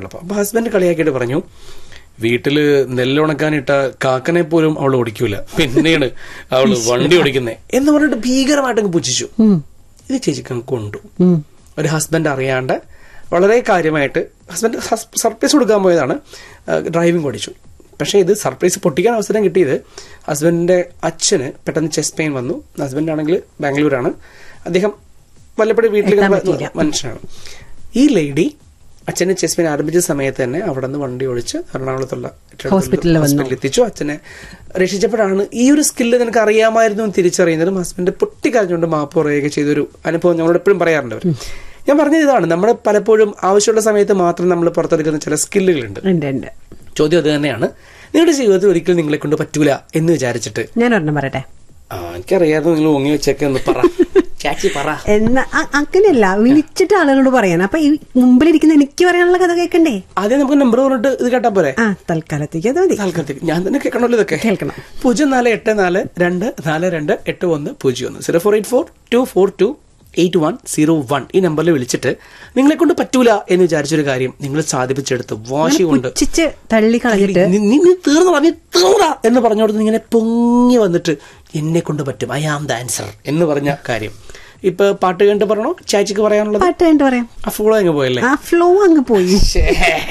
പറഞ്ഞപ്പോ അപ്പൊ ഹസ്ബൻഡ് കളിയാക്കിയിട്ട് പറഞ്ഞു വീട്ടില് നെല്ലുണക്കാനിട്ട കാക്കനെ പോലും അവൾ ഓടിക്കൂല പിന്നെയാണ് അവള് വണ്ടി ഓടിക്കുന്നേ എന്ന് പറഞ്ഞിട്ട് ഭീകരമായിട്ട് അങ്ങ് പുച്ഛിച്ചു ഇത് ചേച്ചിക്ക് അങ്ങ് കൊണ്ടു ഒരു ഹസ്ബൻഡ് അറിയാണ്ട് വളരെ കാര്യമായിട്ട് ഹസ്ബൻഡ് സർപ്രൈസ് കൊടുക്കാൻ പോയതാണ് ഡ്രൈവിംഗ് ഓടിച്ചു പക്ഷേ ഇത് സർപ്രൈസ് പൊട്ടിക്കാൻ അവസരം കിട്ടിയത് ഹസ്ബൻഡിന്റെ അച്ഛന് പെട്ടെന്ന് ചെസ്റ്റ് പെയിൻ വന്നു ഹസ്ബൻഡ് ആണെങ്കിൽ ബാംഗ്ലൂരാണ് അദ്ദേഹം വല്ലപ്പോഴും വീട്ടിൽ എത്താൻ ഇങ്ങനെ പറ്റിയില്ല. മനുഷ്യനാണ് ഈ ലേഡി അച്ഛന് ചെസ്റ്റ് പെയിൻ ആരംഭിച്ച സമയത്ത് തന്നെ അവിടെ നിന്ന് വണ്ടി ഓടിച്ച് എറണാകുളത്തുള്ള ഹോസ്പിറ്റലിൽ വന്നു. ഹോസ്പിറ്റലിൽ എത്തിച്ചു അച്ഛനെ രക്ഷിച്ചപ്പോഴാണ് ഈ ഒരു സ്കില്ല് നിനക്ക് അറിയാമായിരുന്നു എന്ന് തിരിച്ചറിയുന്നതും ഹസ്ബൻഡ് പൊട്ടിക്കരഞ്ഞുകൊണ്ട് മാപ്പ് പറയുകയൊക്കെ ചെയ്തൊരു അനുഭവം ഞങ്ങളോട് എപ്പോഴും പറയാറുണ്ട് അവർ ഞാൻ പറഞ്ഞത് ഇതാണ് നമ്മൾ പലപ്പോഴും ആവശ്യമുള്ള സമയത്ത് മാത്രം നമ്മൾ പുറത്തെടുക്കുന്ന ചില സ്കില്ലുകളുണ്ട് ഉണ്ട് ഉണ്ട് ചോദ്യം അത് തന്നെയാണ് നിങ്ങളുടെ ജീവിതത്തിൽ ഒരിക്കലും നിങ്ങളെ കൊണ്ട് പറ്റൂല എന്ന് വിചാരിച്ചിട്ട് ഞാൻ ഒരെണ്ണം പറയട്ടെ ആ എനിക്കറിയാതെ നിങ്ങൾ ഓങ്ങി വെച്ചൊക്കെ ഒന്ന് പറ ചാച്ചി പറ എന്നാ അ- അങ്ങനെയല്ല വിളിച്ചിട്ട് ആളുകളോട് പറയാൻ അപ്പൊ ഈ മുമ്പിലിരിക്കുന്ന എനിക്ക് പറയാനുള്ള കഥ കേൾക്കണ്ടേ ആദ്യം നമുക്ക് നമ്പർ പറഞ്ഞിട്ട് ഇത് കേട്ടാ പോരെ ആ തൽക്കാലത്തേക്ക് അത് മതി തൽക്കാലത്തേക്ക് ഞാൻ തന്നെ കേൾക്കണമല്ലോ ഇതൊക്കെ കേൾക്കണം. പൂജ്യം നാല് എട്ട് നാല് രണ്ട് നാല് രണ്ട് എട്ട് ഒന്ന് പൂജ്യം ഒന്ന് zero four eight four two four two eight one zero one ഈ നമ്പറിൽ വിളിച്ചിട്ട് നിങ്ങളെ കൊണ്ട് പറ്റൂല എന്ന് വിചാരിച്ചൊരു കാര്യം നിങ്ങൾ സാധിപ്പിച്ചെടുത്ത് വാശി കൊണ്ട് പുച്ഛിച്ച് തള്ളി കളഞ്ഞിട്ട് നീ- നീ നീ തീർന്നടാ നീ തീർന്നടാ എന്ന് പറഞ്ഞോടത്ത് ഇങ്ങനെ പൊങ്ങി വന്നിട്ട് എന്നെ കൊണ്ട് പറ്റും ഐ ആം ദ ആൻസർ എന്ന് പറഞ്ഞ കാര്യം ഇപ്പൊ പാട്ട് കണ്ട് പറഞ്ഞോ ചാച്ചിക്ക് പറയാനുള്ളത് പാട്ട് കണ്ടു പറയാം ആ ഫുൾ അങ്ങ് പോയല്ലേ ആ ഫ്ലോ അങ്ങ് പോയി ശ്ശേ.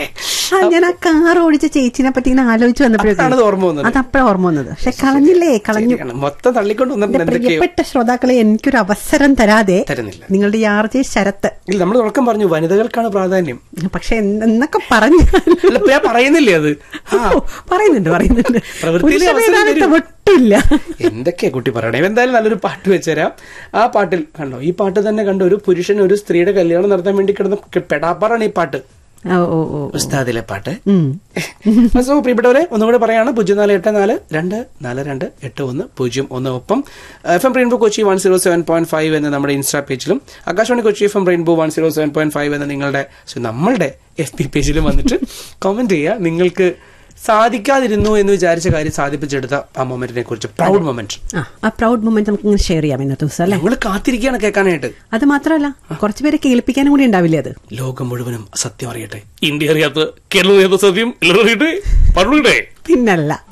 ആ ഞാൻ ആ കാർ ഓടിച്ച ചേച്ചിനെ പറ്റി ഇങ്ങനെ ആലോചിച്ച് അപ്പോഴാണ് ഇത് ഓർമ്മ വന്നത്. അത് അപ്പഴാ ഓർമ്മ വന്നത് പക്ഷെ കളഞ്ഞില്ലേ കളഞ്ഞു ശരിയാണ്. മൊത്തം തള്ളിക്കൊണ്ട് എന്റെ വന്നിട്ടുണ്ട് എന്തൊക്കെയോ പ്രിയപ്പെട്ട ശ്രോതാക്കളെ എനിക്കൊരു അവസരം തരാതെ തരുന്നില്ല നിങ്ങളുടെ യാർജെ ശരത്ത് ഇല്ല നമ്മൾ തുടക്കം പറഞ്ഞു വനിതകൾക്കാണ് പ്രാധാന്യം പക്ഷെ എന്ത് എന്നൊക്കെ പറഞ്ഞു അല്ല ഇപ്പൊ ഞാൻ പറയുന്നില്ലേ അത് ആ പറയുന്നുണ്ട് പറയുന്നുണ്ട് പ്രവൃത്തിയിൽ പുരുഷ അവസരം മേധാവിത്വം തരും. ഒട്ടുമില്ല എന്തൊക്കെയാ കുട്ടി പറയണേ എന്തായാലും നല്ലൊരു പാട്ട് വെച്ചുതരാം ആ പാട്ടിൽ കണ്ടോ ഈ പാട്ട് തന്നെ കണ്ടോ ഒരു പുരുഷൻ ഒരു സ്ത്രീയുടെ കല്യാണം നടത്താൻ വേണ്ടി കിടന്ന പെടാപ്പാറാണ് ഈ പാട്ട് ഓ ഓ ഓ ഉസ്താദിലെ പാട്ട് ഉം. സോ പ്രിയപ്പെട്ടവരെ ഒന്നുകൂടെ പറയാണ് പൂജ്യം നാല് എട്ട് നാല് രണ്ട് നാല് രണ്ട് എട്ട് ഒന്ന് പൂജ്യം ഒന്ന് ഒപ്പം F M rainbow Kochi one zero seven point five എന്ന നമ്മുടെ ഇൻസ്റ്റാ പേജിലും Akashvani Kochi F M rainbow one zero seven point five എന്ന നിങ്ങളുടെ so നമ്മളുടെ എഫ് പി പേജിലും വന്നിട്ട് കമന്റ് ചെയ്യുക നിങ്ങൾക്ക് സാധിക്കാതിരുന്നു എന്ന് വിചാരിച്ച കാര്യം സാധിപ്പിച്ചെടുത്ത ആ മൊമെന്റിനെ കുറിച്ച് പ്രൗഡ് മൊമെന്റ് ആ ആ പ്രൗഡ് മൊമെന്റ് നമുക്ക് ഇങ്ങനെ ഷെയർ ചെയ്യാം ഇന്നത്തെ ദിവസം അല്ലെ ഞങ്ങൾ കാത്തിരിക്കുകയാണ് കേൾക്കാനായിട്ട് അത് മാത്രമല്ല കുറച്ചുപേരെ കേൾപ്പിക്കാനും കൂടി ഉണ്ടാവില്ലേ അത് ലോകം മുഴുവനും സത്യം അറിയട്ടെ ഇന്ത്യ അറിയാത്ത കേരളം അറിയാത്ത സത്യം എല്ലാവരും അറിയട്ടെ പറഞ്ഞേ പിന്നല്ല